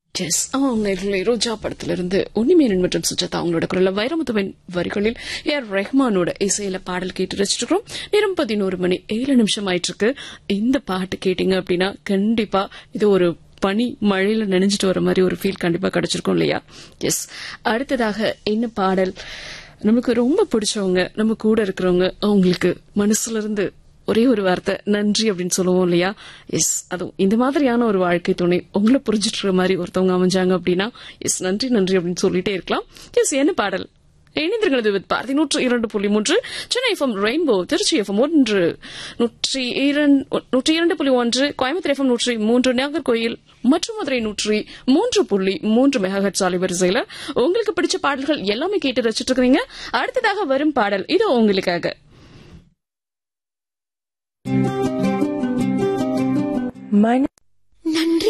S ஆமாம் நேர்களே ரோஜா படத்துல இருந்து உன்னிமேனன் மற்றும் சுஜாதா அவங்களோட குரல்ல வைரமுத்துவின் வரிகளில் ஏஆர் ரெஹ்மானோட இசையில பாடல் கேட்டு ரசிச்சிருக்கிறோம் நேரம் பதினோரு மணி ஏழு நிமிஷம் ஆயிட்டு இருக்கு இந்த பாட்டு கேட்டீங்க அப்படின்னா கண்டிப்பா இது ஒரு பனி மழையில நனைஞ்சிட்டு வர மாதிரி ஒரு ஃபீல் கண்டிப்பா கிடைச்சிருக்கும் இல்லையா எஸ் அடுத்ததாக என்ன பாடல் நமக்கு ரொம்ப பிடிச்சவங்க நம்ம கூட இருக்கிறவங்க அவங்களுக்கு மனசுல இருந்து ஒரே ஒரு வார்த்தை நன்றி அப்படின்னு சொல்லுவோம் இல்லையா எஸ் அதுவும் இந்த மாதிரியான ஒரு வாழ்க்கை துணை உங்களை புரிஞ்சிட்டு மாதிரி ஒருத்தவங்க அமைஞ்சாங்க அப்படின்னா எஸ் நன்றி நன்றி அப்படின்னு சொல்லிட்டே இருக்கலாம் எஸ் என்ன பாடல் இணைந்திருக்கிறது வித் பாரதி நூற்று இரண்டு புள்ளி மூன்று Chennai FM Rainbow Tiruchi FM ஒன்று நூற்றி இரண்டு நூற்றி இரண்டு புள்ளி ஒன்று கோயம்புத்தூர் எஃப்எம் நூற்றி மூன்று நாகர்கோயில் மற்றும் மதுரை நூற்றி மூன்று புள்ளி மூன்று மெகாஹட் சாலை வரிசையில உங்களுக்கு பிடிச்ச பாடல்கள் எல்லாமே கேட்டு ரசிச்சிட்டு இருக்கீங்க அடுத்ததாக வரும் பாடல் இது உங்களுக்காக மன நன்றி